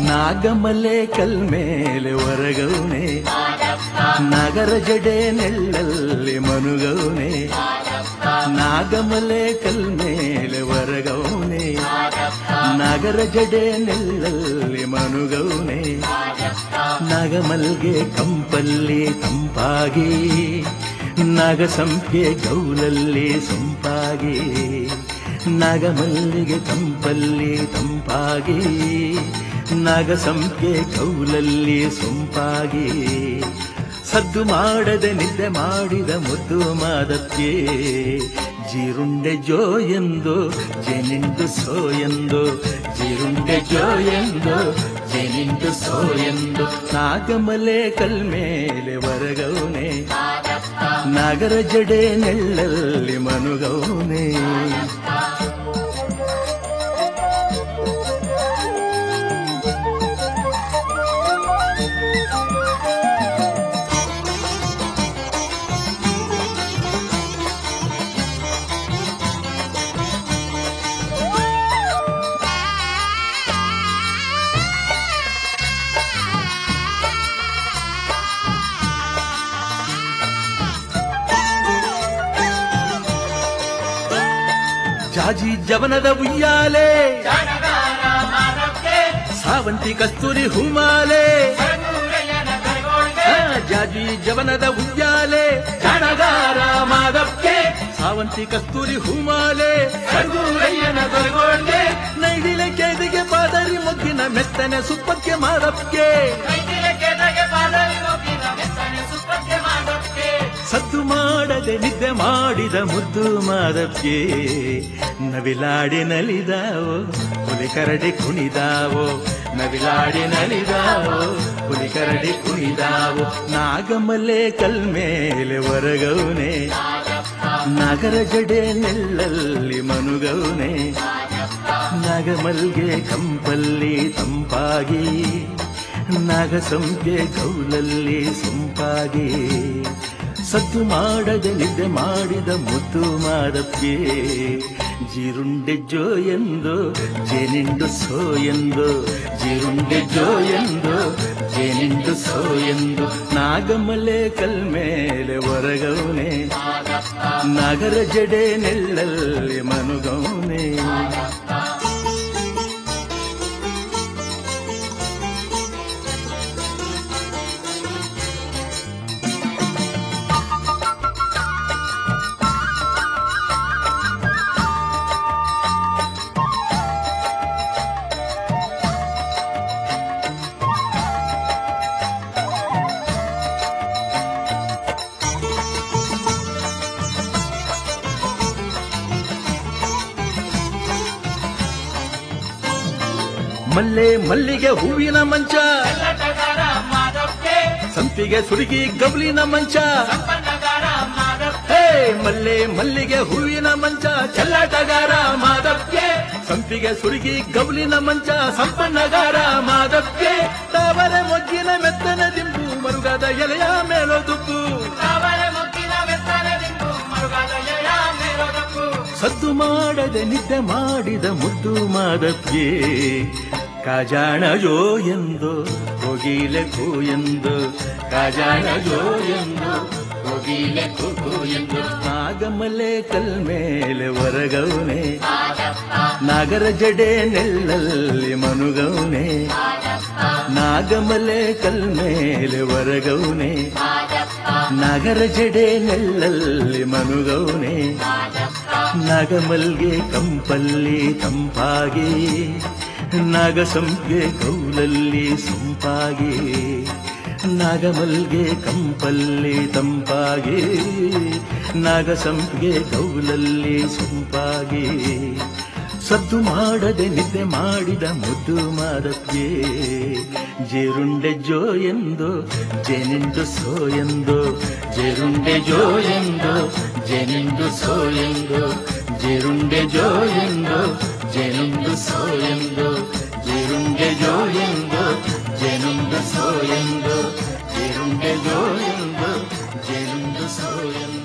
ನಾಗಮಲೆ ಕಲ್ಮೇಲೆ ಹೊರಗೌನೆ ನಗರ ಜಡೆ ನೆಳ್ಳಲ್ಲಿ ಮನುಗೌನೆ ನಾಗಮಲೆ ಕಲ್ಮೇಲೆ ಹೊರಗೌನೆ ನಗರ ಜಡೆ ನೆಳ್ಳಲ್ಲಿ ಮನುಗೌನೆ ನಗಮಲ್ಗೆ ಕಂಪಲ್ಲಿ ತಂಪಾಗಿ ನಗಸಂಪೆ ಗೌಲಲ್ಲಿ ಸೊಂಪಾಗಿ ನಗಮಲ್ಲಿಗೆ ಕಂಪಲ್ಲಿ ತಂಪಾಗಿ ನಗಸಂಪೆ ಗೌಲಲ್ಲಿ ಸೊಂಪಾಗಿ ಸದ್ದು ಮಾಡದೆ ನಿದ್ದೆ ಮಾಡಿದ ಮುದ್ದು ಮಾದಕ್ಕೆ ಜೀರುಂಡೆ ಜೋ ಎಂದು ಜೇನಿಂಡು ಸೋ ಎಂದು ಜೀರುಂಡೆ ಜೋ ಎಂದು ಜೇನಿಂಡು ಸೋ ಎಂದು ನಾಗಮಲೆ ಕಲ್ಮೇಲೆ ಹೊರಗೌನೆ ನಗರ ಜಡೆ ನೆಳ್ಳಲ್ಲಿ ಮನುಗೌನೆ ಜಾಜಿ ಜವನದ ಉಯ್ಯಾಲೆ ಸಾವಂತಿ ಕಸ್ತೂರಿ ಹೂಮಾಲೆ ಆ, ಜಾಜಿ ಜವನದ ಉಯ್ಯಾಲೆ ಜಾಣಗಾರ ಮಾದಕ್ಕೆ ಸಾವಂತಿ ಕಸ್ತೂರಿ ಹೂಮಾಲೆ ಕರ್ಗೂರಯ್ಯನ ದೊರಗೋಳ್ಗೆ ನೈಡಿಲೆ ಕೇದಿಗೆ ಪಾದರಿ ಮೊಗ್ಗಿನ ಮೆತ್ತನೆ ಸುಪ್ಪಕ್ಕೆ ಮಾದಕ್ಕೆ ಸದ್ದು ಮಾಡದೆ ನಿದ್ದೆ ಮಾಡಿದ ಮುದ್ದು ಮಾದಕ್ಕೆ ನವಿಲಾಡಿ ನಲಿದಾವೋ ಹುಲಿ ಕರಡಿ ಕುಣಿದಾವೋ ನವಿಲಾಡಿ ನಲಿದಾವೋ ಹುಲಿ ಕರಡಿ ಕುಣಿದಾವೋ ನಾಗಮಲೆ ಕಲ್ಮೇಲೆ ಹೊರಗೌನೆ ನಗರ ಜಡೆ ನೆಳ್ಳಲ್ಲಿ ಮನುಗೌನೆ ನಗಮಲ್ಗೆ ಕಂಪಲ್ಲಿ ತಂಪಾಗಿ ನಾಗಸಂಪೆ ಗೌಲಲ್ಲಿ ಸೊಂಪಾಗಿ ಸದ್ದು ಮಾಡದೆ ನಿದ್ದೆ ಮಾಡಿದ ಮುದ್ದು ಮಾದಪ್ಪೆ ಜೀರುಂಡೆ ಜೋ ಎಂದು ಜೇನಿಂಡು ಸೋ ಎಂದು ಜೀರುಂಡೆ ಜೋ ಎಂದು ಜೇನಿಂಡು ಸೋ ಎಂದು ನಾಗಮಲೆ ಕಲ್ಮೇಲೆ ಹೊರಗೌನೆ ನಗರ ಜಡೆ ನೆಳ್ಳಲ್ಲಿ ಮನುಗೌನೆ ಮಲ್ಲೆ ಮಲ್ಲಿಗೆ ಹೂವಿನ ಮಂಚ ಸಂಪಿಗೆ ಸುರುಗಿ ಗಬ್ಲಿನ ಮಂಚ ಹೇ ಮಲ್ಲೆ ಮಲ್ಲಿಗೆ ಹೂವಿನ ಮಂಚ ಚೆಲ್ಲಾಟಗಾರ ಮಾದಕ್ಕೆ ಸಂಪಿಗೆ ಸುರುಗಿ ಗಬ್ಲಿನ ಮಂಚ ಸಂಪನ್ನಗಾರ ಮಾದಕ್ಕೆ ತಾವರೆ ಮೊಗ್ಗಿನ ಮೆತ್ತನ ದಿಂಬು ಮರುಗಾದ ಎಲೆಯ ಮೇಲೋದುಪ್ಪು ಸದ್ದು ಮಾಡದೆ ನಿದ್ದೆ ಮಾಡಿದ ಮುದ್ದು ಮಾದಕ್ಕೆ ಕಾಜಾಣ ಜೋ ಎಂದು ಕೋಗಿಲೆ ಕೂ ಎಂದು ಕಾಜಾಣ ಜೋ ಎಂದು ಕೋಗಿಲೆ ಕೂಕು ಎಂದು ನಾಗಮಲೆ ಕಲ್ಮೇಲೆ ಹೊರಗೌನೆ ನಾಗರ ಜಡೆ ನೆಳ್ಳಲ್ಲಿ ಮನುಗೌನೆ ನಾಗಮಲೆ ಕಲ್ಮೇಲೆ ಹೊರಗೌನೆ ನಗರ ಜಡೆ ನೆಳ್ಳಲ್ಲಿ ಮನುಗೌನೆ ನಗಮಲ್ಗೆ ಕಂಪಲ್ಲಿ ತಂಪಾಗಿ ನಾಗಸಂಪೆ ಕೌಲಲ್ಲಿ ಸೊಂಪಾಗಿ ನಾಗಮಲ್ಗೆ ಕಂಪಲ್ಲಿ ತಂಪಾಗಿ ನಾಗಸಂಪಿಗೆ ಕೌಲಲ್ಲಿ ಸೊಂಪಾಗಿ ಸದ್ದು ಮಾಡದೆ ನಿದ್ದೆ ಮಾಡಿದ ಮುದ್ದು ಮಾದಕ್ಕೆ ಜೇರುಂಡೆ ಜೋ ಎಂದು ಜೇನಿಂಡು ಸೋ ಎಂದು ಜೇರುಂಡೆ ಜೋ ಎಂದು ಜೇನಿಂಡು ಸೋ ಎಂದು ಜೇರುಂಡೆ ಜೋ ಎಂದು ಜೇನುಂಡು ಸೋ ಎಂದು ಜೇರುಂಡೆ ಜೋ ಎಂದು ಜೇನುಂಡು ಸೋ ಎಂದು ಜೇರುಂಡೆ ಜೋ ಎಂದು ಜೇನುಂಡು ಸೋ ಎಂದು